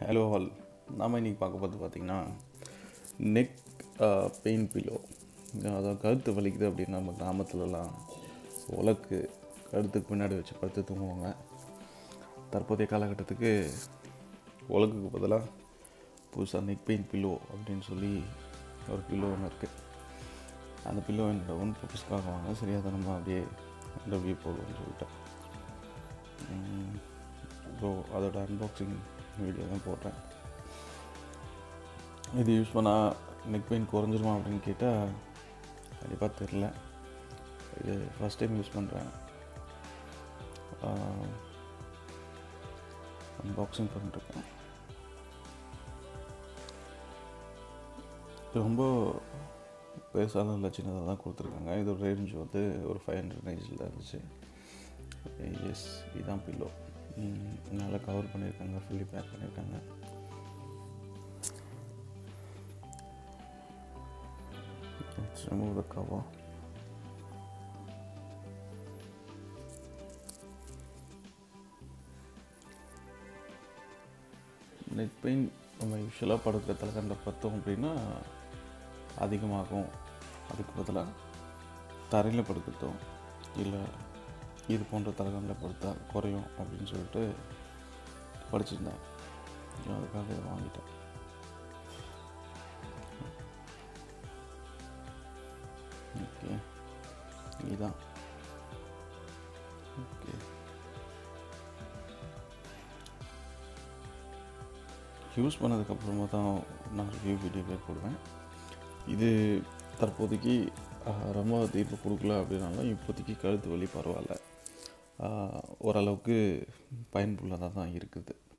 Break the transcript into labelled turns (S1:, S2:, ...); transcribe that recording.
S1: Hello all நாம் இன்றைக்கி பார்க்க போது பார்த்திங்கன்னா நெக் பெயின் பில்லோ அதாவது கழுத்து வலிக்குது அப்படின்னு நம்ம கிராமத்துலலாம் உலக்கு கழுத்துக்கு பின்னாடி வச்சு படுத்து தூங்குவாங்க தற்போதைய காலகட்டத்துக்கு உலக்குக்கு பதிலாக புதுசாக நெக் பெயின் பில்லோ அப்படின்னு சொல்லி ஒரு பில்லோ ஒன்று இருக்குது அந்த பில்லோ என்னோட ஒன் பர்பஸ்க்காக வாங்க சரியாக தான் நம்ம அப்படியே ரிவ்யூ போடுவோம்னு சொல்லிட்டேன் ஸோ அதோட அன்பாக்சிங் வீடியோ தான் போடுறேன் இது யூஸ் பண்ணால் நெக் பெயின் குறைஞ்சிருமா அப்படின்னு கேட்டால் கண்டிப்பாக தெரில இது ஃபஸ்ட் டைம் யூஸ் பண்ணுறேன் அன்பாக்சிங் பண்ணிட்டுருக்கேன் ரொம்ப பெருசாலாம் இல்லை சின்னதாக தான் கொடுத்துருக்காங்க இதோட ரேஞ்ச் வந்து ஒரு ஃபைவ் ஹண்ட்ரட் ரேஞ்சில் தான் இருந்துச்சு எஸ் இதுதான் பில்லோ நல்லா கவர் பண்ணியிருக்காங்க ஃபுல்லி பேக் பண்ணியிருக்காங்க Let's remove the cover. Neck pain நம்ம யூஸ்வலாக படுக்கிற தலைக்கண்டை பார்த்தோம் அப்படின்னா அதிகமாகும் அதுக்கு பதிலாக தரையில் படுக்கிறதும் இல்லை இது போன்ற தலைகணில் படுத்தா குறையும் அப்படின்னு சொல்லிட்டு படிச்சிருந்தேன் அதுக்காக இதை வாங்கிட்டேன் ஓகே இதுதான் ஓகே யூஸ் பண்ணதுக்கப்புறமா தான் நான் ரிவ்யூ வீடியோவே போடுவேன் இது தற்போதைக்கு ரொம்ப தீர்ப்பு கொடுக்கல அப்படின்னாலும் இப்போதைக்கு கழுத்து வலி பரவாயில்ல ஓரளவுக்கு பயன்புள்ளதாக தான் இருக்குது